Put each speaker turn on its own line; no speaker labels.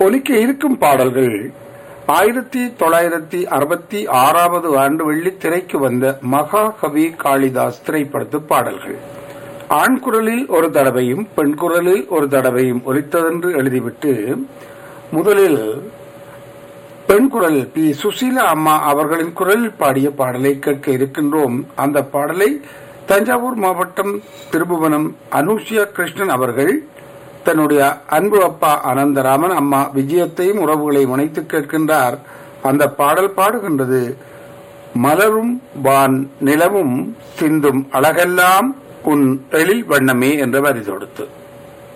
ஒலிக்க இருக்கும் பாடல்கள் ஆயிரத்தி தொள்ளாயிரத்தி அறுபத்தி ஆறாவது ஆண்டு வெள்ளித்திரைக்கு வந்த மகாகவி காளிதாஸ் திரைப்படத்து பாடல்கள் ஆண் குரலில் ஒரு தடவையும் பெண் குரலில் ஒரு தடவையும் ஒலித்ததென்று எழுதிவிட்டு முதலில் பெண் குரல் பி சுசீலா அம்மா அவர்களின் குரலில் பாடிய பாடலை கேட்க இருக்கின்றோம் அந்த பாடலை தஞ்சாவூர் மாவட்டம் திருபுவனம் அனுஷியா கிருஷ்ணன் அவர்கள் தன்னுடைய அன்பு அப்பா அனந்தராமன் அம்மா விஜயத்தையும் உறவுகளையும் இணைத்து கேட்கின்றார் அந்த பாடல் பாடுகின்றது மலரும் வான் நிலவும் சிந்தும் அழகெல்லாம் உன் எழில் வண்ணமே என்ற வரி தொடுத்து